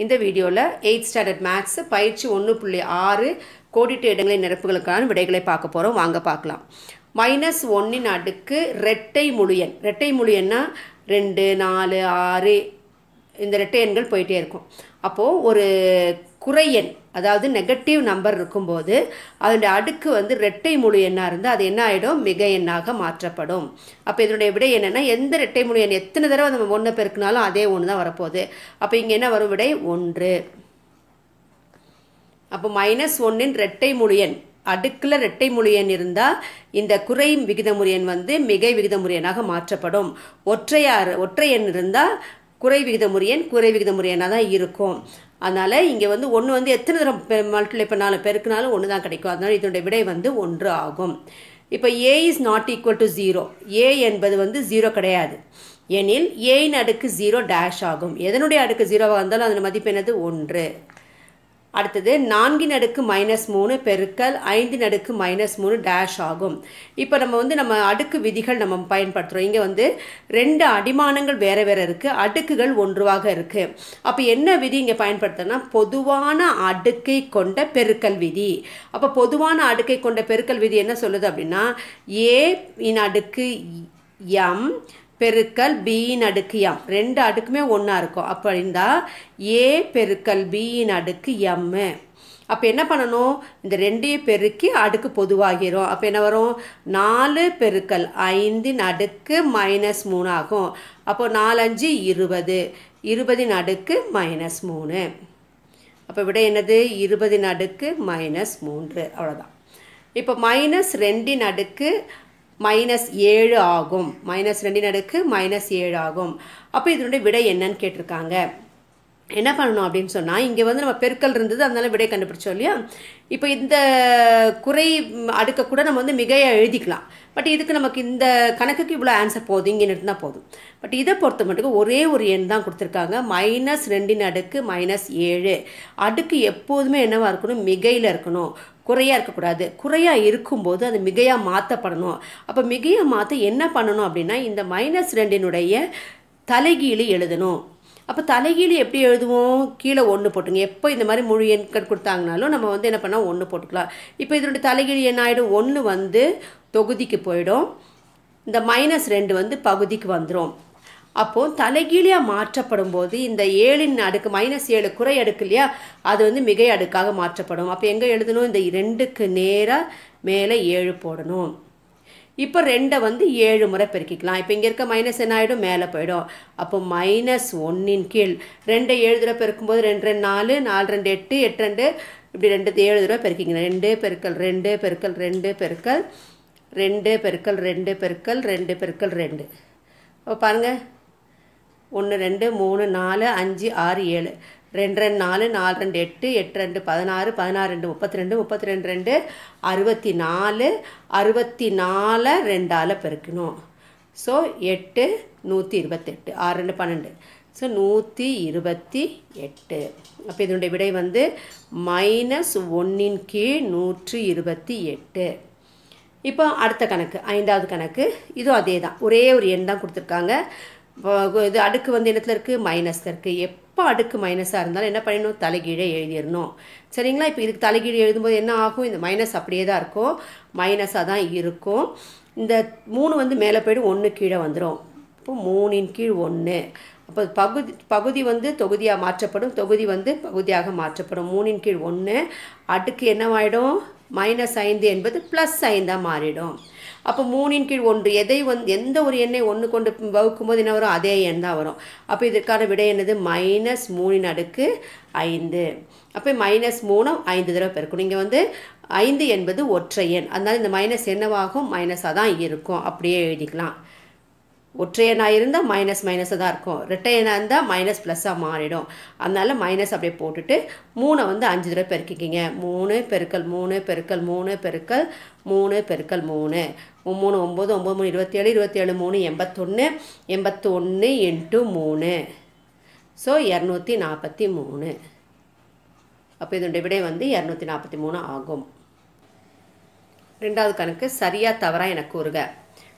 இந்த வீடியோவில் eighth standard maths பயிற்சி ஒன்று புள்ளி ஆறு கோடிட்டு இடங்களின் நிரப்புகளுக்கான விடைகளை பார்க்க போகிறோம் வாங்க பார்க்கலாம் மைனஸ் ஒன்னின் அடுக்கு ரெட்டை முழியன் ரெட்டை முழியன்னா ரெண்டு நாலு ஆறு இந்த ரெட்டை எண்கள் போயிட்டே இருக்கும் அப்போது ஒரு குறையெண் அதாவது நெகட்டிவ் நம்பர் இருக்கும்போது அதனுடைய அடுக்கு வந்து ரெட்டை முழு எண்ணாக இருந்தால் அது என்ன ஆகிடும் மிக எண்ணாக மாற்றப்படும் அப்போ இதனுடைய விடை என்னென்னா எந்த ரெட்டை முழு எண் எத்தனை தடவை நம்ம ஒன்று பெருக்கினாலும் அதே ஒன்று தான் வரப்போகுது அப்போ இங்கே என்ன வரும் விடை ஒன்று அப்போ மைனஸ் ஒன்றின் ரெட்டை முழு எண் அடுக்கில் ரெட்டை முழு எண் இருந்தால் இந்த குறை விகிதமுறு எண் வந்து மிகை விகிதமுறு எண்ணாக மாற்றப்படும் ஒற்றையார் ஒற்றை எண் இருந்தால் குறை விகிதமுறு எண் குறை விகிதமுறு எண்ணாக தான் இருக்கும் அதனால் இங்கே வந்து ஒன்று வந்து எத்தனை தரம் மல்டிப்ளை பண்ணாலும் பெருக்கினாலும் ஒன்று தான் கிடைக்கும் அதனால் இதனுடைய விடை வந்து ஒன்று ஆகும் இப்போ A is not equal to zero A என்பது வந்து ஜீரோ கிடையாது எனில் ஏயின் அடுக்கு ஜீரோ டேஷ் ஆகும் எதனுடைய அடுக்கு ஜீரோவாக இருந்தாலும் அதன் மதிப்பு என்னது ஒன்று அடுத்தது நான்கின் அடுக்கு மைனஸ் மூணு பெருக்கல் ஐந்தின் அடுக்கு மைனஸ் மூணு டேஷ் ஆகும் இப்போ நம்ம வந்து நம்ம அடுக்கு விதிகள் நம்ம பயன்படுத்துகிறோம் இங்கே வந்து ரெண்டு அடிமானங்கள் வேறு வேறு இருக்குது அடுக்குகள் ஒன்றுவாக இருக்குது அப்போ என்ன விதி இங்கே பயன்படுத்தினா பொதுவான அடுக்கை கொண்ட பெருக்கல் விதி அப்போ பொதுவான அடுக்கை கொண்ட பெருக்கல் விதி என்ன சொல்லுது அப்படின்னா ஏ இன் அடுக்கு எம் பெருக்கல் பியின் அடுக்கு எம் ரெண்டு அடுக்குமே ஒன்றா இருக்கும் அப்போ இருந்தால் ஏ பெருக்கல் பியின் அடுக்கு எம்மு அப்போ என்ன பண்ணணும் இந்த ரெண்டையும் பெருக்கி அடுக்கு பொதுவாகிரும் அப்போ என்ன வரும் நாலு பெருக்கல் ஐந்தின் அடுக்கு மைனஸ் மூணு ஆகும் அப்போ நாலஞ்சு இருபது இருபதின் அடுக்கு மைனஸ் மூணு அப்போ விட என்னது இருபதின் அடுக்கு மைனஸ் மூன்று அவ்வளோதான் இப்போ மைனஸ் ரெண்டின் அடுக்கு மைனஸ் ஏழு ஆகும் மைனஸ் ரெண்டின் அடுக்கு மைனஸ் ஏழு ஆகும் அப்போ இதனுடைய விடை என்னன்னு கேட்டிருக்காங்க என்ன பண்ணணும் அப்படின்னு சொன்னால் இங்கே வந்து நம்ம பெருக்கல் இருந்தது அதனால விடை கண்டுபிடிச்சோம் இல்லையா இப்போ இந்த குறை அடுக்க கூட நம்ம வந்து மிகையாக எழுதிக்கலாம் பட் இதுக்கு நமக்கு இந்த கணக்குக்கு இவ்வளோ ஆன்சர் போதும் இங்கே இருந்தால் போதும் பட் இதை பொறுத்த மட்டும் ஒரே ஒரு எண் தான் கொடுத்துருக்காங்க மைனஸ் ரெண்டின் அடுக்கு மைனஸ் ஏழு அடுக்கு எப்போதுமே என்னவாக இருக்கணும் மிகையில் இருக்கணும் குறையாக இருக்கக்கூடாது குறையாக இருக்கும்போது அது மிகையாக மாற்றப்படணும் அப்போ மிகையாக மாற்ற என்ன பண்ணணும் அப்படின்னா இந்த மைனஸ் ரெண்டினுடைய தலைகீழி எழுதணும் அப்போ தலைகீழி எப்படி எழுதுவோம் கீழே ஒன்று போட்டுங்க எப்போ இந்த மாதிரி முழு எண்கள் கொடுத்தாங்கனாலும் நம்ம வந்து என்ன பண்ணால் ஒன்று போட்டுக்கலாம் இப்போ இதனுடைய தலைகீழி என்ன ஆகிடும் ஒன்று வந்து தொகுதிக்கு போயிடும் இந்த மைனஸ் ரெண்டு வந்து பகுதிக்கு வந்துடும் அப்போது தலைகீழியாக மாற்றப்படும் போது இந்த ஏழின் அடுக்கு மைனஸ் ஏழு குறை அடுக்கு இல்லையா அது வந்து மிகை அடுக்காக மாற்றப்படும் அப்போ எங்கே எழுதணும் இந்த ரெண்டுக்கு நேராக மேலே ஏழு போடணும் இப்போ ரெண்டை வந்து ஏழு முறை பெருக்கிக்கலாம் இப்போ இங்கே இருக்க மைனஸ் என்ன ஆகிடும் மேலே போயிடும் அப்போ மைனஸ் ஒன்னின் கீழ் ரெண்டை ஏழு தடவை பெருக்கும்போது ரெண்டு ரெண்டு நாலு நாலு ரெண்டு எட்டு எட்டு ரெண்டு இப்படி ரெண்டு ஏழு தடவை பெருக்கிங்க ரெண்டு பெருக்கல் ரெண்டு பெருக்கல் ரெண்டு பெருக்கல் ரெண்டு பெருக்கல் ரெண்டு பெருக்கல் ரெண்டு பெருக்கல் ரெண்டு அப்போ பாருங்கள் ஒன்று ரெண்டு மூணு நாலு அஞ்சு ஆறு ஏழு ரெண்டு ரெண்டு நாலு நாலு ரெண்டு எட்டு எட்டு ரெண்டு பதினாறு பதினாறு ரெண்டு முப்பத்தி ரெண்டு முப்பத்தி ரெண்டு ரெண்டு அறுபத்தி நாலு அறுபத்தி நாலை ரெண்டால் பெருக்கணும் ஸோ எட்டு நூற்றி இருபத்தெட்டு ஆறு ரெண்டு பன்னெண்டு ஸோ நூற்றி இருபத்தி எட்டு அப்போ இதனுடைய விடை வந்து மைனஸ் ஒன்றின் கீழ் நூற்றி இருபத்தி எட்டு இப்போ அடுத்த கணக்கு ஐந்தாவது கணக்கு இதுவும் அதே தான் ஒரே ஒரு எண் தான் கொடுத்துருக்காங்க இது அடுக்கு வந்து இடத்துல இருக்குது மைனஸில் இருக்குது எப்போ அடுக்கு மைனஸாக இருந்தாலும் என்ன பண்ணணும் தலைகீழே எழுதிடணும் சரிங்களா இப்போ இதுக்கு தலைகீழே எழுதும்போது என்ன ஆகும் இந்த மைனஸ் அப்படியே தான் இருக்கும் மைனஸாக தான் இருக்கும் இந்த மூணு வந்து மேலே போய்டும் ஒன்று கீழே வந்துடும் இப்போ மூணின் கீழ் ஒன்று அப்போ பகுதி பகுதி வந்து தொகுதியாக மாற்றப்படும் தொகுதி வந்து பகுதியாக மாற்றப்படும் மூணின் கீழ் ஒன்று அடுக்கு என்னவாயிடும் மைனஸ் ஐந்து என்பது ப்ளஸ் ஐந்தாக மாறிடும் அப்போ மூணின் கீழ் ஒன்று எதை வந்து எந்த ஒரு எண்ணை ஒன்று கொண்டு வகுக்கும் போது என்ன வரும் அதே எண் தான் வரும் அப்போ இதற்கான விடை என்னது மைனஸ் மூணின் அடுக்கு ஐந்து அப்போ மைனஸ் மூணு ஐந்து தடவை பெருக்கணும் இங்கே வந்து ஐந்து என்பது ஒற்றை எண் அதனால் இந்த மைனஸ் என்னவாகும் மைனஸாக தான் இருக்கும் அப்படியே எழுதிக்கலாம் ஒற்றையனாக இருந்தால் மைனஸ் மைனஸாக தான் இருக்கும் ரெட்டையனாக இருந்தால் மைனஸ் ப்ளஸ்ஸாக மாறிடும் அதனால் மைனஸ் அப்படியே போட்டுட்டு மூணை வந்து அஞ்சு தடவை பெருக்கிக்கிங்க மூணு பெருக்கல் மூணு பெருக்கல் மூணு பெருக்கல் மூணு பெருக்கல் மூணு மூணு ஒம்பது ஒம்பது மூணு இருபத்தேழு இருபத்தேழு மூணு எண்பத்தொன்று எண்பத்தொன்று இன்ட்டு மூணு ஸோ இரநூத்தி நாற்பத்தி மூணு அப்போ இதனுடைய விடை வந்து இரநூத்தி நாற்பத்தி மூணு ஆகும் ரெண்டாவது கணக்கு சரியாக தவறாக எனக்கு கூறுக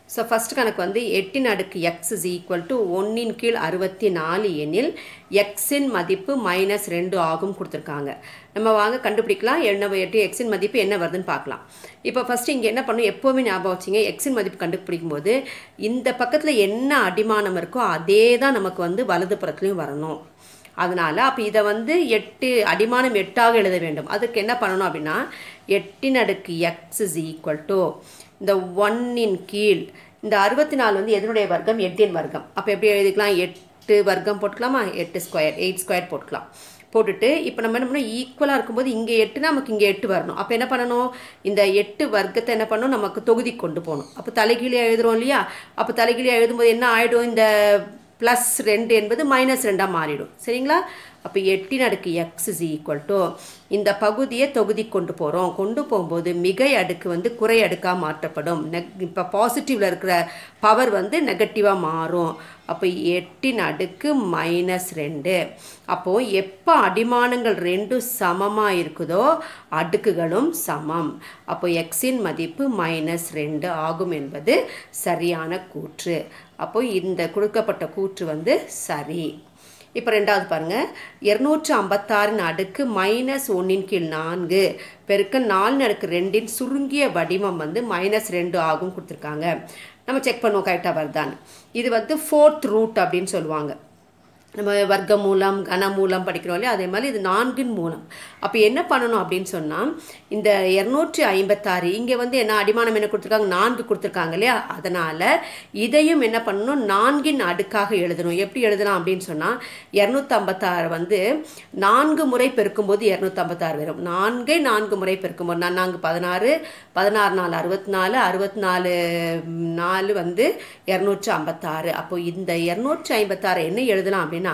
ஸோ ஃபஸ்ட் கணக்கு வந்து எட்டின் அடுக்கு எக்ஸ் இஸ் ஈக்குவல் டு ஒன்னின் கீழ் அறுபத்தி நாலு எனில் எக்ஸின் மதிப்பு மைனஸ் ரெண்டு ஆகும் கொடுத்துருக்காங்க நம்ம வாங்க கண்டுபிடிக்கலாம் என்ன எட்டு எக்ஸின் மதிப்பு என்ன வருதுன்னு பார்க்கலாம் இப்போ ஃபஸ்ட்டு இங்கே என்ன பண்ணும் எப்போவுமே ஞாபகம் வச்சிங்க எக்ஸின் மதிப்பு கண்டுபிடிக்கும் போது இந்த பக்கத்தில் என்ன அடிமானம் இருக்கோ அதே தான் நமக்கு வந்து வலது புறத்துலையும் வரணும் அதனால் அப்போ இதை வந்து எட்டு அடிமானம் எட்டாக எழுத வேண்டும் அதுக்கு என்ன பண்ணணும் அப்படின்னா எட்டின் அடுக்கு எக்ஸ் இஸ் ஈக்குவல் டு இந்த ஒன்னின் கீழ் இந்த அறுபத்தி நாலு வந்து எதனுடைய வர்க்கம் எட்டின் வர்க்கம் அப்போ எப்படி எழுதிக்கலாம் எட்டு வர்க்கம் போட்டுக்கலாமா எட்டு ஸ்கொயர் எயிட் ஸ்கொயர் போட்டுக்கலாம் போட்டுட்டு இப்போ நம்ம என்ன பண்ணணும் ஈக்குவலாக இருக்கும்போது இங்கே எட்டுனா நமக்கு இங்கே எட்டு வரணும் அப்போ என்ன பண்ணணும் இந்த எட்டு வர்க்கத்தை என்ன பண்ணணும் நமக்கு தொகுதி கொண்டு போகணும் அப்போ தலைகீழியாக எழுதுறோம் இல்லையா அப்போ தலைகீழியாக எழுதும்போது என்ன ஆகிடும் இந்த ப்ளஸ் ரெண்டு என்பது மைனஸ் ரெண்டாக மாறிடும் சரிங்களா அப்போ எட்டின் அடுக்கு எக்ஸ் இஸ் ஈக்குவல் டு இந்த பகுதியை தொகுதி கொண்டு போகிறோம் கொண்டு போகும்போது மிகை அடுக்கு வந்து குறை அடுக்காக மாற்றப்படும் நெக் இப்போ பாசிட்டிவில் இருக்கிற பவர் வந்து நெகட்டிவாக மாறும் அப்போ எட்டின் அடுக்கு மைனஸ் ரெண்டு அப்போது எப்போ அடிமானங்கள் ரெண்டும் சமமாக இருக்குதோ அடுக்குகளும் சமம் அப்போ எக்ஸின் மதிப்பு மைனஸ் ரெண்டு ஆகும் என்பது சரியான கூற்று அப்போ இந்த கொடுக்கப்பட்ட கூற்று வந்து சரி இப்போ ரெண்டாவது பாருங்கள் இரநூற்று ஐம்பத்தாறின் அடுக்கு மைனஸ் ஒன்றின் கீழ் நான்கு பெருக்க நாலு அடுக்கு ரெண்டின் சுருங்கிய வடிவம் வந்து மைனஸ் ரெண்டு ஆகும் கொடுத்துருக்காங்க நம்ம செக் பண்ணுவோம் கரெக்டாக வருதான்னு இது வந்து ஃபோர்த் ரூட் அப்படின்னு சொல்லுவாங்க நம்ம வர்க்க மூலம் கன மூலம் படிக்கிறோம் இல்லையா அதே மாதிரி இது நான்கின் மூலம் அப்போ என்ன பண்ணணும் அப்படின்னு சொன்னால் இந்த இரநூற்றி ஐம்பத்தாறு இங்கே வந்து என்ன அடிமானம் என்ன கொடுத்துருக்காங்க நான்கு கொடுத்துருக்காங்க இல்லையா அதனால் இதையும் என்ன பண்ணணும் நான்கின் அடுக்காக எழுதணும் எப்படி எழுதலாம் அப்படின்னு சொன்னால் இரநூத்தம்பத்தாறு வந்து நான்கு முறை பெருக்கும்போது இரநூத்தம்பத்தாறு வரும் நான்கே நான்கு முறை பெருக்கும்போது நான் நான்கு பதினாறு பதினாறு நாலு அறுபத்தி நாலு அறுபத்தி நாலு நாலு வந்து இரநூற்றி ஐம்பத்தாறு அப்போ இந்த இரநூற்றி ஐம்பத்தாறு என்ன எழுதலாம் அப்படின்னா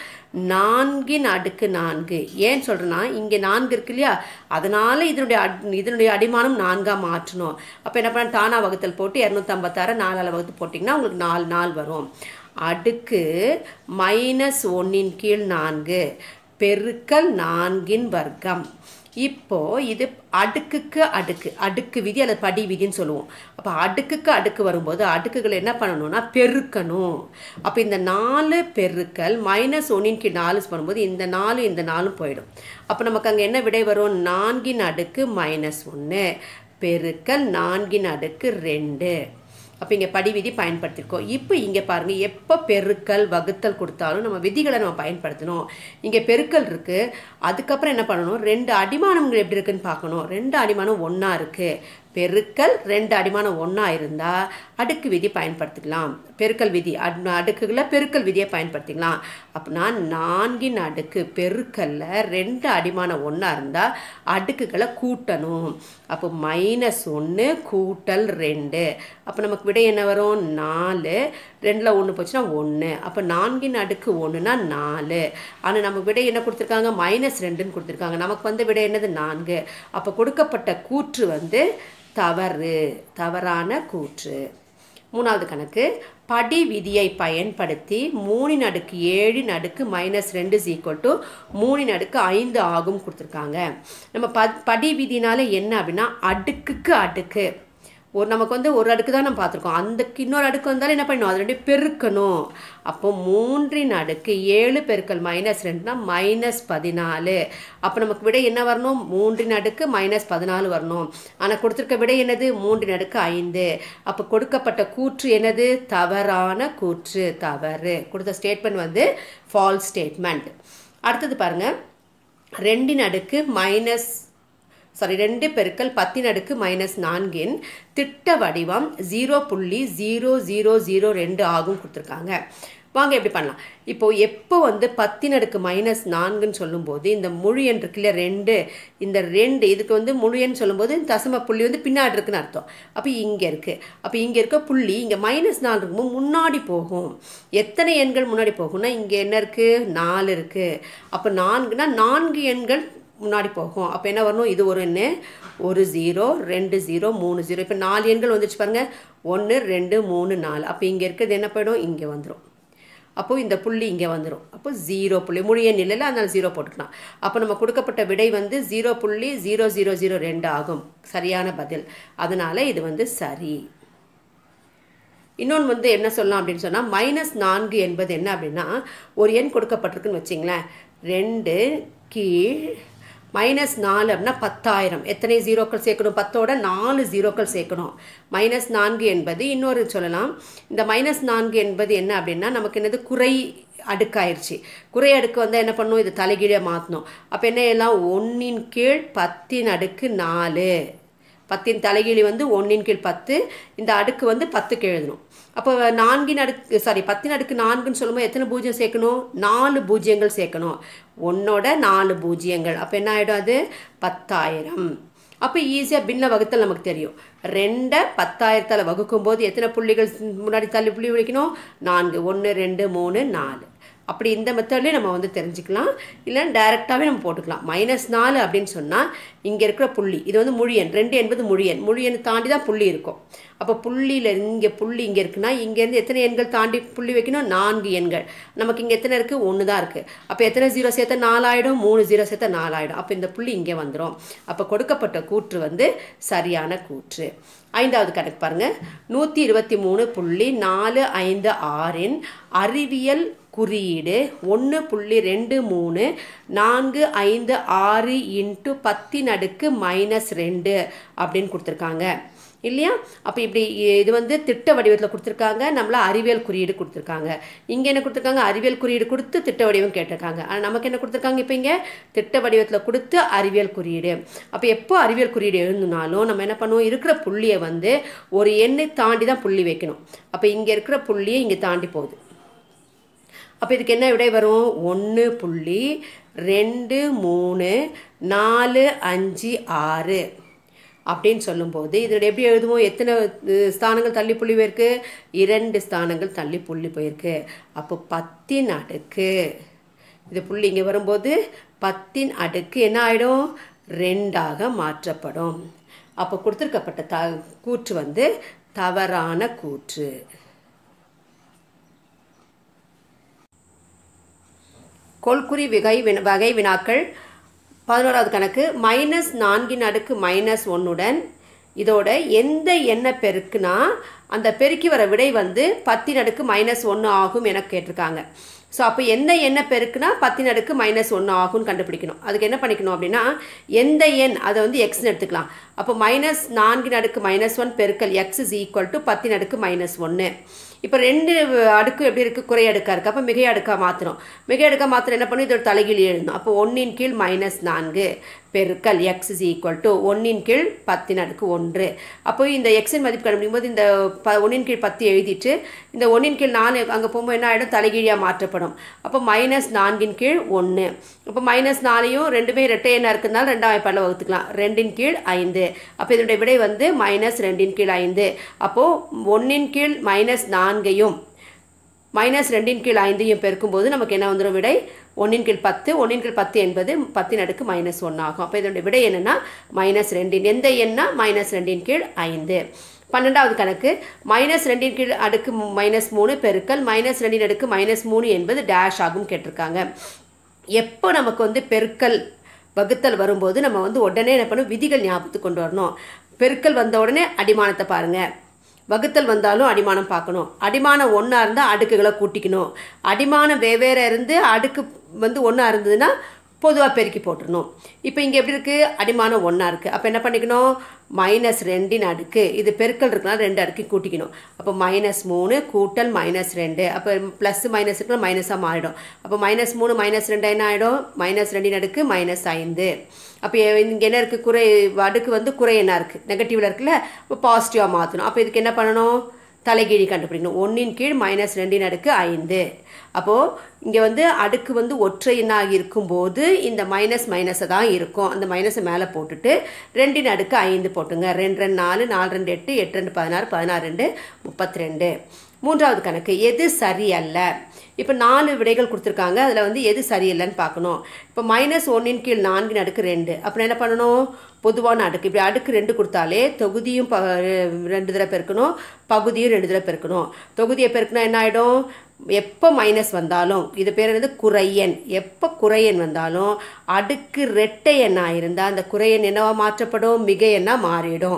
நான்கின் அடுக்கு நான்கு ஏன் சொல்கிறேன்னா இங்கே நான்கு இருக்கு இல்லையா அதனால் இதனுடைய இதனுடைய அடிமானம் நான்காக மாற்றணும் அப்போ என்ன பண்ண தானா வகுத்தல் போட்டு இரநூத்தம்பத்தாறு நாலால் வகுத்து போட்டிங்கன்னா உங்களுக்கு நாலு நாள் வரும் அடுக்கு மைனஸ் ஒன்றின் கீழ் நான்கு பெருக்கல் நான்கின் வர்க்கம் இப்போ இது அடுக்குக்கு அடுக்கு அடுக்கு விதி அல்லது படி விதின்னு சொல்லுவோம் அப்போ அடுக்குக்கு அடுக்கு வரும்போது அடுக்குகள் என்ன பண்ணணும்னா பெருக்கணும் அப்போ இந்த நாலு பெருக்கல் மைனஸ் ஒன்றின் கீழ் நாலு பண்ணும்போது இந்த நாலு இந்த நாலும் போயிடும் அப்போ நமக்கு அங்கே என்ன விடை வரும் நான்கின் அடுக்கு மைனஸ் ஒன்று பெருக்கல் நான்கின் அடுக்கு ரெண்டு அப்போ இங்கே படி விதி பயன்படுத்தியிருக்கோம் இப்போ இங்கே பாருங்கள் எப்போ பெருக்கல் வகுத்தல் கொடுத்தாலும் நம்ம விதிகளை நம்ம பயன்படுத்தணும் இங்கே பெருக்கல் இருக்குது அதுக்கப்புறம் என்ன பண்ணணும் ரெண்டு அடிமானங்கள் எப்படி இருக்குன்னு பார்க்கணும் ரெண்டு அடிமானம் ஒன்றா இருக்குது பெருக்கல் ரெண்டு அடிமானம் ஒன்றா இருந்தால் அடுக்கு விதி பயன்படுத்திக்கலாம் பெருக்கல் விதி அட் அடுக்குகளை பெருக்கல் விதியை பயன்படுத்திக்கலாம் அப்படின்னா நான்கின் அடுக்கு பெருக்கல்ல ரெண்டு அடிமானம் ஒன்றா இருந்தால் அடுக்குகளை கூட்டணும் அப்போ மைனஸ் ஒன்று கூட்டல் ரெண்டு அப்போ நமக்கு விடை என்ன வரும் நாலு ரெண்டில் ஒன்று போச்சுன்னா ஒன்று அப்போ நான்கின் அடுக்கு ஒன்றுனா நாலு ஆனால் நமக்கு விடை என்ன கொடுத்துருக்காங்க மைனஸ் ரெண்டுன்னு கொடுத்துருக்காங்க நமக்கு வந்து விடை என்னது நான்கு அப்போ கொடுக்கப்பட்ட கூற்று வந்து தவறு தவறான கூற்று மூணாவது கணக்கு படி விதியை பயன்படுத்தி மூணின் அடுக்கு ஏழின் அடுக்கு மைனஸ் ரெண்டு இஸ் ஈக்குவல் டு மூணின் அடுக்கு ஐந்து ஆகும் கொடுத்துருக்காங்க நம்ம ப படி விதினால என்ன அப்படின்னா அடுக்குக்கு அடுக்கு ஒரு நமக்கு வந்து ஒரு அடுக்கு தான் நம்ம பார்த்துருக்கோம் அந்த இன்னொரு அடுக்கு வந்தாலும் என்ன பண்ணணும் அது ரெண்டு பெருக்கணும் அப்போ மூன்றின் அடுக்கு ஏழு பெருக்கல் மைனஸ் ரெண்டுனா மைனஸ் பதினாலு அப்போ நமக்கு விடை என்ன வரணும் மூன்றின் அடுக்கு மைனஸ் பதினாலு வரணும் ஆனால் கொடுத்துருக்க விடை என்னது மூன்றின் அடுக்கு ஐந்து அப்போ கொடுக்கப்பட்ட கூற்று என்னது தவறான கூற்று தவறு கொடுத்த ஸ்டேட்மெண்ட் வந்து ஃபால்ஸ் ஸ்டேட்மெண்ட் அடுத்தது பாருங்கள் ரெண்டின் அடுக்கு மைனஸ் சாரி ரெண்டு பெருக்கல் பத்தின் அடுக்கு மைனஸ் நான்கின் திட்ட வடிவம் ஜீரோ புள்ளி ஜீரோ ஜீரோ ஜீரோ ரெண்டு ஆகும் கொடுத்துருக்காங்க வாங்க எப்படி பண்ணலாம் இப்போ எப்போ வந்து பத்தின் அடுக்கு மைனஸ் நான்குன்னு சொல்லும்போது இந்த முழு எண் இருக்குல்ல ரெண்டு இந்த ரெண்டு இதுக்கு வந்து முழு எண் சொல்லும்போது இந்த தசம புள்ளி வந்து பின்னாடி இருக்குன்னு அர்த்தம் அப்போ இங்கே இருக்குது அப்போ இங்கே இருக்க புள்ளி இங்கே மைனஸ் நாலு இருக்கும்போது முன்னாடி போகும் எத்தனை எண்கள் முன்னாடி போகும்னா இங்கே என்ன இருக்குது நாலு இருக்குது அப்போ நான்குனா நான்கு எண்கள் முன்னாடி போகும் அப்போ என்ன வரணும் இது ஒரு எண்ணு ஒரு ஜீரோ ரெண்டு ஜீரோ மூணு ஜீரோ இப்போ நாலு எண்கள் வந்துச்சு பாருங்கள் ஒன்று ரெண்டு மூணு நாலு அப்போ இங்கே இருக்கிறது என்ன போயிடும் இங்கே வந்துடும் அப்போது இந்த புள்ளி இங்கே வந்துடும் அப்போ ஜீரோ புள்ளி முழு எண் இல்லைல்ல அதனால் ஜீரோ போட்டுக்கலாம் அப்போ நம்ம கொடுக்கப்பட்ட விடை வந்து ஜீரோ புள்ளி ஜீரோ ஜீரோ ஜீரோ ரெண்டு ஆகும் சரியான பதில் அதனால் இது வந்து சரி இன்னொன்று வந்து என்ன சொல்லலாம் அப்படின்னு சொன்னால் மைனஸ் நான்கு என்பது என்ன அப்படின்னா ஒரு எண் கொடுக்கப்பட்டிருக்குன்னு வச்சிங்களேன் ரெண்டு கீழ் மைனஸ் நாலு அப்படின்னா பத்தாயிரம் எத்தனை ஜீரோக்கள் சேர்க்கணும் பத்தோட நாலு ஜீரோக்கள் சேர்க்கணும் மைனஸ் நான்கு என்பது இன்னொரு சொல்லலாம் இந்த மைனஸ் நான்கு என்பது என்ன அப்படின்னா நமக்கு என்னது குறை அடுக்காயிருச்சு குறை அடுக்கு வந்து என்ன பண்ணும் இது தலைகீழே மாற்றணும் அப்போ என்ன எல்லாம் ஒன்றின் கீழ் பத்தின் அடுக்கு நாலு பத்தின் தலைகீழி வந்து ஒன்றின் கீழ் பத்து இந்த அடுக்கு வந்து பத்துக்கு எழுதணும் அப்போ நான்கின் அடுக்கு சாரி பத்தின் அடுக்கு நான்குன்னு சொல்லும்போது எத்தனை பூஜ்ஜியம் சேர்க்கணும் நாலு பூஜ்ஜியங்கள் சேர்க்கணும் ஒன்னோட நாலு பூஜ்ஜியங்கள் அப்போ என்ன ஆகிடும் அது பத்தாயிரம் அப்போ ஈஸியாக பின்ன வகுத்தல் நமக்கு தெரியும் ரெண்டை பத்தாயிரத்தால் வகுக்கும் போது எத்தனை புள்ளிகள் முன்னாடி தள்ளி புள்ளி வைக்கணும் நான்கு ஒன்று ரெண்டு மூணு நாலு அப்படி இந்த மெத்தட்லேயே நம்ம வந்து தெரிஞ்சுக்கலாம் இல்லை டைரெக்டாகவே நம்ம போட்டுக்கலாம் மைனஸ் நாலு அப்படின்னு சொன்னால் இங்கே இருக்கிற புள்ளி இது வந்து முழியன் ரெண்டு என்பது முழியன் முழியனை தாண்டி தான் புள்ளி இருக்கும் அப்போ புள்ளியில் இங்கே புள்ளி இங்கே இருக்குன்னா இங்கேருந்து எத்தனை எண்கள் தாண்டி புள்ளி வைக்கணும் நான்கு எண்கள் நமக்கு இங்கே எத்தனை இருக்குது ஒன்று தான் இருக்குது அப்போ எத்தனை ஜீரோ சேர்த்தா நாலாயிடும் மூணு ஜீரோ சேர்த்தா நாலாயிடும் அப்போ இந்த புள்ளி இங்கே வந்துடும் அப்போ கொடுக்கப்பட்ட கூற்று வந்து சரியான கூற்று ஐந்தாவது கணக்கு பாருங்க நூற்றி இருபத்தி மூணு புள்ளி நாலு ஐந்து ஆறின் அறிவியல் குறியீடு ஒன்று புள்ளி ரெண்டு மூணு நான்கு ஐந்து ஆறு இன்ட்டு பத்தின் அடுக்கு மைனஸ் ரெண்டு அப்படின்னு கொடுத்துருக்காங்க இல்லையா அப்போ இப்படி இது வந்து திட்ட வடிவத்தில் கொடுத்துருக்காங்க நம்மள அறிவியல் குறியீடு கொடுத்துருக்காங்க இங்கே என்ன கொடுத்துருக்காங்க அறிவியல் குறியீடு கொடுத்து திட்ட வடிவம் கேட்டிருக்காங்க ஆனால் நமக்கு என்ன கொடுத்துருக்காங்க இப்போ இங்கே திட்ட வடிவத்தில் கொடுத்து அறிவியல் குறியீடு அப்போ எப்போ அறிவியல் குறியீடு எழுதுனாலும் நம்ம என்ன பண்ணுவோம் இருக்கிற புள்ளியை வந்து ஒரு எண்ணை தாண்டி தான் புள்ளி வைக்கணும் அப்போ இங்கே இருக்கிற புள்ளியை இங்கே தாண்டி போகுது அப்போ இதுக்கு என்ன விடை வரும் ஒன்று புள்ளி ரெண்டு மூணு நாலு அஞ்சு ஆறு அப்படின்னு சொல்லும்போது இதோட எப்படி எழுதுவோம் எத்தனை அஹ், ஸ்தானங்கள் தள்ளி புள்ளி போயிருக்கு இரண்டு ஸ்தானங்கள் தள்ளி புள்ளி போயிருக்கு அப்போ பத்தின் அடுக்கு இது புள்ளி இங்கே வரும்போது பத்தின் அடுக்கு என்ன ஆகிடும் ரெண்டாக மாற்றப்படும் அப்போ கொடுத்துருக்கப்பட்ட த கூற்று வந்து தவறான கூற்று கொள்குறி வகை வின வகை வினாக்கள் பதினோராவது கணக்கு மைனஸ் நான்கின் அடுக்கு மைனஸ் ஒன்னுடன் இதோட எந்த எண்ணை பெருக்குனா அந்த பெருக்கி வர விடை வந்து பத்தின் அடுக்கு மைனஸ் ஒன்று ஆகும் என கேட்டிருக்காங்க ஸோ அப்போ எந்த எண்ணை பெருக்குனா பத்தின் அடுக்கு மைனஸ் ஒன்று ஆகும்னு கண்டுபிடிக்கணும் அதுக்கு என்ன பண்ணிக்கணும் அப்படின்னா எந்த எண் அதை வந்து எக்ஸ்னு எடுத்துக்கலாம் அப்போ மைனஸ் நான்கின் அடுக்கு மைனஸ் ஒன் பெருக்கல் எக்ஸ் இஸ் ஈக்குவல் டு பத்தின் அடுக்கு மைனஸ் ஒன்று இப்போ ரெண்டு அடுக்கு எப்படி இருக்குது குறை அடுக்காக இருக்குது அப்போ மிகை அடுக்காக மாற்றணும் மிகை அடுக்காக மாத்திரம் என்ன பண்ணணும் இதோட தலைகீழ் எழுதணும் அப்போ ஒன்றின் கீழ் மைனஸ் நான்கு பெருக்கல் எக்ஸ் இஸ் ஈக்குவல் டு ஒன்றின் கீழ் பத்தின் அடுக்கு ஒன்று அப்போ இந்த எக்ஸின் மதிப்பு கண்டுபிடிக்கும் போது இந்த ப ஒன்றின் கீழ் பத்து எழுதிட்டு இந்த ஒன்றின் கீழ் நாலு அங்கே போகும்போது என்ன ஆகிடும் தலைகீழியாக மாற்றப்படும் அப்போ மைனஸ் நான்கின் கீழ் ஒன்று அப்போ மைனஸ் நாலையும் ரெண்டுமே ரெட்டை எண்ணா இருக்கிறதுனால ரெண்டாம் வாய்ப்பாடில் வகுத்துக்கலாம் ரெண்டின் கீழ் ஐந்து அப்போ இதனுடைய விடை வந்து மைனஸ் ரெண்டின் கீழ் ஐந்து அப்போது ஒன்றின் கீழ் மைனஸ் நான்கையும் மைனஸ் ரெண்டின் கீழ் ஐந்தையும் பெருக்கும்போது நமக்கு என்ன வந்துடும் விடை ஒன்றின் கீழ் பத்து ஒன்றின் கீழ் பத்து என்பது பத்தின் அடுக்கு மைனஸ் ஒன்று ஆகும் அப்போ இதனுடைய விடை என்னென்னா மைனஸ் ரெண்டின் எந்த எண்ணா மைனஸ் ரெண்டின் கீழ் ஐந்து பன்னெண்டாவது கணக்கு மைனஸ் ரெண்டின் கீழ் அடுக்கு மைனஸ் மூணு பெருக்கல் மைனஸ் ரெண்டின் அடுக்கு மைனஸ் மூணு என்பது டேஷ் ஆகும் கேட்டிருக்காங்க எப்போ நமக்கு வந்து பெருக்கல் வகுத்தல் வரும்போது நம்ம வந்து உடனே என்ன பண்ணணும் விதிகள் ஞாபகத்துக்கு கொண்டு வரணும் பெருக்கல் வந்த உடனே அடிமானத்தை பாருங்கள் வகுத்தல் வந்தாலும் அடிமானம் பார்க்கணும் அடிமானம் ஒன்றா இருந்தால் அடுக்குகளை கூட்டிக்கணும் அடிமானம் வெவ்வேறு இருந்து அடுக்கு வந்து ஒன்றா இருந்ததுன்னா பொதுவாக பெருக்கி போட்டுருணும் இப்போ இங்கே எப்படி இருக்குது அடிமானம் ஒன்றா இருக்குது அப்போ என்ன பண்ணிக்கணும் மைனஸ் ரெண்டின் அடுக்கு இது பெருக்கல் இருக்குன்னா ரெண்டு அடுக்கு கூட்டிக்கணும் அப்போ மைனஸ் மூணு கூட்டல் மைனஸ் ரெண்டு அப்போ ப்ளஸ் மைனஸ் இருக்குன்னா மைனஸாக மாறிடும் அப்போ மைனஸ் மூணு மைனஸ் ரெண்டு என்ன ஆகிடும் மைனஸ் ரெண்டின் அடுக்கு மைனஸ் ஐந்து அப்போ இங்கே என்ன இருக்குது குறை அடுக்கு வந்து குறை என்ன இருக்குது நெகட்டிவில் இருக்குல்ல இப்போ பாசிட்டிவாக மாற்றணும் அப்போ இதுக்கு என்ன பண்ணணும் தலைகீழி கண்டுபிடிக்கணும் ஒன்றின் கீழ் மைனஸ் ரெண்டின் அடுக்கு ஐந்து அப்போது இங்கே வந்து அடுக்கு வந்து ஒற்றை எண்ணாக இருக்கும்போது இந்த மைனஸ் மைனஸை தான் இருக்கும் அந்த மைனஸை மேலே போட்டுட்டு ரெண்டின் அடுக்கு ஐந்து போட்டுங்க ரெண்டு ரெண்டு நாலு நாலு ரெண்டு எட்டு எட்டு ரெண்டு பதினாறு பதினாறு ரெண்டு முப்பத்தி ரெண்டு மூன்றாவது கணக்கு எது சரியல்ல இப்போ நாலு விடைகள் கொடுத்துருக்காங்க அதில் வந்து எது சரியில்லைன்னு பார்க்கணும் இப்போ மைனஸ் ஒன்றின் கீழ் நான்கின் அடுக்கு ரெண்டு அப்புறம் என்ன பண்ணணும் பொதுவான அடுக்கு இப்படி அடுக்கு ரெண்டு கொடுத்தாலே தொகுதியும் ப ரெண்டு தடவை பெருக்கணும் பகுதியும் ரெண்டு தடவை பெருக்கணும் தொகுதியை பெருக்கினா என்ன ஆகிடும் எப்போ மைனஸ் வந்தாலும் இது பேர் என்னது குறையன் எப்போ குறையன் வந்தாலும் அடுக்கு ரெட்டை எண்ணாக இருந்தால் அந்த குறையன் என்னவா மாற்றப்படும் மிக எண்ணாக மாறிடும்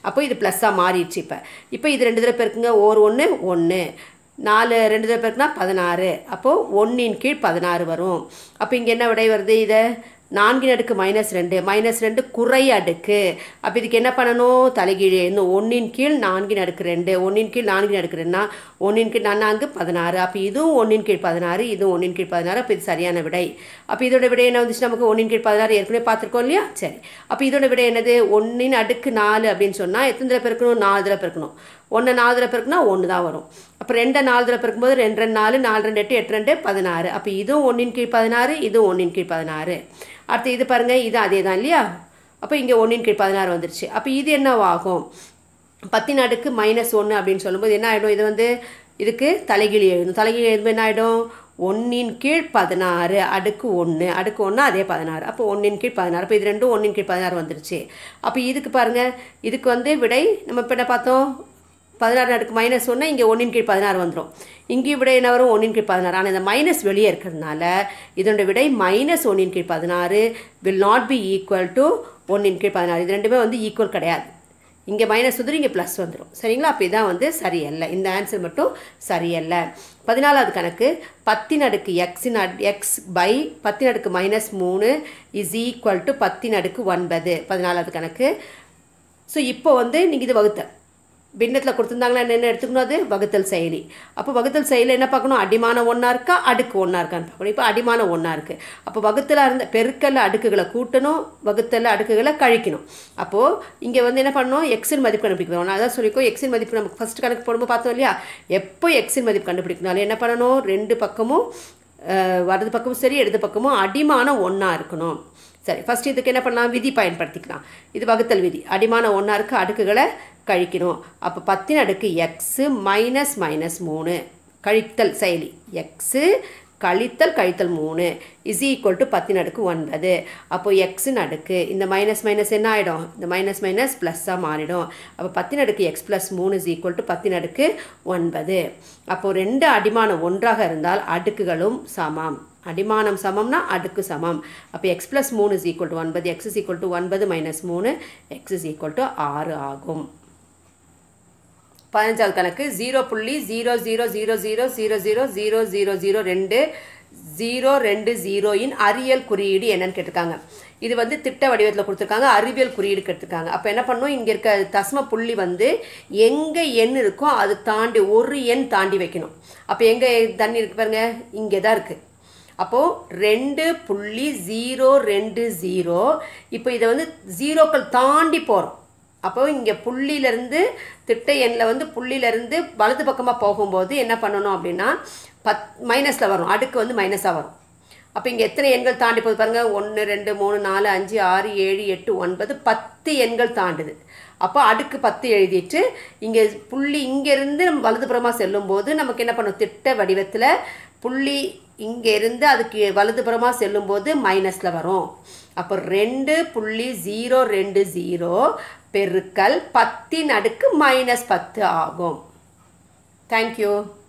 அப்போ இது ப்ளஸ்ஸாக மாறிடுச்சு இப்போ இப்போ இது ரெண்டு தடவை பெருக்குங்க ஓர் ஒன்று ஒன்று நாலு ரெண்டு தடவை பெருக்குனா பதினாறு அப்போது ஒன்றின் கீழ் பதினாறு வரும் அப்போ இங்கே என்ன விடை வருது இதை நான்கின் அடுக்கு மைனஸ் ரெண்டு மைனஸ் ரெண்டு குறை அடுக்கு அப்போ இதுக்கு என்ன பண்ணணும் தலைகீழே இன்னும் ஒன்றின் கீழ் நான்கின் அடுக்கு ரெண்டு ஒன்றின் கீழ் நான்கின் அடுக்கு ரெண்டுனா ஒன்றின் கீழ் நான்கு பதினாறு அப்போ இதுவும் ஒன்றின் கீழ் பதினாறு இதுவும் ஒன்றின் கீழ் பதினாறு அப்போ இது சரியான விடை அப்போ இதோட விடை என்ன வந்துச்சு நமக்கு ஒன்றின் கீழ் பதினாறு ஏற்கனவே பார்த்துருக்கோம் இல்லையா சரி அப்போ இதோட விடை என்னது ஒன்றின் அடுக்கு நாலு அப்படின்னு சொன்னால் எத்தனை தடவை பெருக்கணும் நாலு தடவை பெருக்கணும் ஒன்று நாலு தடவை பெருக்குனா ஒன்று தான் வரும் அப்போ ரெண்டை நாலு தடவை பெருக்கும்போது ரெண்டு ரெண்டு நாலு நாலு ரெண்டு எட்டு எட்டு ரெண்டு பதினாறு அப்போ இதுவும் ஒன்றின் கீழ் பதினாறு இதுவும் ஒன்றின் கீழ் பதினாறு அடுத்து இது பாருங்கள் இது அதே தான் இல்லையா அப்போ இங்கே ஒன்றின் கீழ் பதினாறு வந்துருச்சு அப்போ இது என்னவாகும் பத்தின் அடுக்கு மைனஸ் ஒன்று அப்படின்னு சொல்லும்போது என்ன ஆகிடும் இது வந்து இதுக்கு தலைகீழி எழுதும் தலைகீழி எழுதும்போது என்ன ஆகிடும் ஒன்றின் கீழ் பதினாறு அடுக்கு ஒன்று அடுக்கு ஒன்று அதே பதினாறு அப்போ ஒன்றின் கீழ் பதினாறு அப்போ இது ரெண்டும் ஒன்றின் கீழ் பதினாறு வந்துருச்சு அப்போ இதுக்கு பாருங்கள் இதுக்கு வந்து விடை நம்ம இப்போ என்ன பார்த்தோம் பதினாறு அடுக்கு மைனஸ் ஒன்று இங்கே ஒன்றின் கீழ் பதினாறு வந்துடும் இங்கேயும் விடை என்ன வரும் ஒன்றின் கீழ் பதினாறு ஆனால் இந்த மைனஸ் வெளியே இருக்கிறதுனால இதோட விடை மைனஸ் ஒன்றின் கீழ் பதினாறு will not be equal to ஒன்றின் கீழ் பதினாறு இது ரெண்டுமே வந்து ஈக்குவல் கிடையாது இங்கே மைனஸ் வந்துடும் இங்கே ப்ளஸ் வந்துடும் சரிங்களா அப்போ இதான் வந்து சரியல்ல இந்த ஆன்சர் மட்டும் சரியல்ல பதினாலாவது கணக்கு பத்தின் அடுக்கு எக்ஸின் அட் எக்ஸ் பை பத்தின் அடுக்கு மைனஸ் மூணு இஸ் ஈக்குவல் டு பத்தின் அடுக்கு ஒன்பது பதினாலாவது கணக்கு ஸோ இப்போ வந்து நீங்கள் இது வகுத்த பின்னத்தில் கொடுத்துருந்தாங்களா என்ன எடுத்துக்கணும் அது வகுத்தல் செயலி அப்போ வகுத்தல் செயலி என்ன பார்க்கணும் அடிமான ஒன்றா இருக்கா அடுக்கு ஒன்றா இருக்கான்னு பார்க்கணும் இப்போ அடிமான ஒன்றா இருக்குது அப்போ வகுத்தலாக இருந்த பெருக்கல்ல அடுக்குகளை கூட்டணும் வகுத்தல்ல அடுக்குகளை கழிக்கணும் அப்போது இங்கே வந்து என்ன பண்ணணும் எக்ஸின் மதிப்பு கண்டுபிடிக்கணும் நான் அதான் சொல்லிக்கோ எக்ஸின் மதிப்பு நமக்கு ஃபஸ்ட் கணக்கு போடும்போது பார்த்தோம் இல்லையா எப்போ எக்ஸின் மதிப்பு கண்டுபிடிக்கணும் என்ன பண்ணணும் ரெண்டு பக்கமும் வலது பக்கமும் சரி இடது பக்கமும் அடிமான ஒன்றா இருக்கணும் சரி ஃபஸ்ட் இதுக்கு என்ன பண்ணலாம் விதி பயன்படுத்திக்கலாம் இது வகுத்தல் விதி அடிமான ஒன்றா இருக்க அடுக்குகளை கழிக்கணும் அப்போ பத்தின் அடுக்கு எக்ஸு மைனஸ் மைனஸ் மூணு கழித்தல் செயலி எக்ஸு கழித்தல் கழித்தல் மூணு இஸ் ஈக்குவல் டு பத்தின் அடுக்கு ஒன்பது அப்போது எக்ஸின் அடுக்கு இந்த மைனஸ் மைனஸ் என்ன ஆகிடும் இந்த மைனஸ் மைனஸ் ப்ளஸ்ஸாக மாறிடும் அப்போ பத்தின் அடுக்கு எக்ஸ் ப்ளஸ் மூணு இஸ் ஈக்குவல் டு பத்தின் அடுக்கு ஒன்பது அப்போது ரெண்டு அடிமானம் ஒன்றாக இருந்தால் அடுக்குகளும் சமம் அடிமானம் சமம்னா அடுக்கு சமம் அப்போ எக்ஸ் ப்ளஸ் மூணு இஸ் ஈக்குவல் டு ஒன்பது எக்ஸ் இஸ் ஈக்குவல் டு ஒன்பது மைனஸ் மூணு எக்ஸ் இஸ் ஈக்குவல் டு ஆறு ஆகும் பதினஞ்சாவது கணக்கு ஜீரோ புள்ளி zero zero zero zero zero zero zero zero zero ரெண்டு ஜீரோ ரெண்டு ஜீரோயின் அறிவியல் குறியீடு என்னன்னு கேட்டிருக்காங்க இது வந்து திட்ட வடிவத்தில் கொடுத்துருக்காங்க அறிவியல் குறியீடு கேட்டிருக்காங்க அப்போ என்ன பண்ணும் இங்கே இருக்க தசம புள்ளி வந்து எங்கே எண் இருக்கோ அது தாண்டி ஒரு எண் தாண்டி வைக்கணும் அப்போ எங்கே தண்ணி இருக்கு பாருங்க இங்கே தான் இருக்குது அப்போது ரெண்டு புள்ளி ஜீரோ ரெண்டு ஜீரோ இப்போ இதை வந்து ஜீரோக்கள் தாண்டி போகிறோம் அப்போ இங்கே புள்ளியிலேருந்து திட்ட எண்ணில் வந்து புள்ளியிலேருந்து வலது பக்கமாக போகும்போது என்ன பண்ணணும் அப்படின்னா பத் மைனஸில் வரும் அடுக்கு வந்து மைனஸாக வரும் அப்போ இங்கே எத்தனை எண்கள் தாண்டி போகுது பாருங்கள் ஒன்று ரெண்டு மூணு நாலு அஞ்சு ஆறு ஏழு எட்டு ஒன்பது பத்து எண்கள் தாண்டுது அப்போ அடுக்கு பத்து எழுதிட்டு இங்கே புள்ளி இங்கேருந்து நம்ம வலதுபுறமாக செல்லும்போது நமக்கு என்ன பண்ணும் திட்ட வடிவத்தில் புள்ளி இங்கேருந்து அதுக்கு வலதுபுறமாக செல்லும்போது மைனஸில் வரும் அப்போ ரெண்டு புள்ளி ஜீரோ ரெண்டு ஜீரோ பெருக்கல் பத்தின் அடுக்கு மைனஸ் பத்து ஆகும் தேங்க்யூ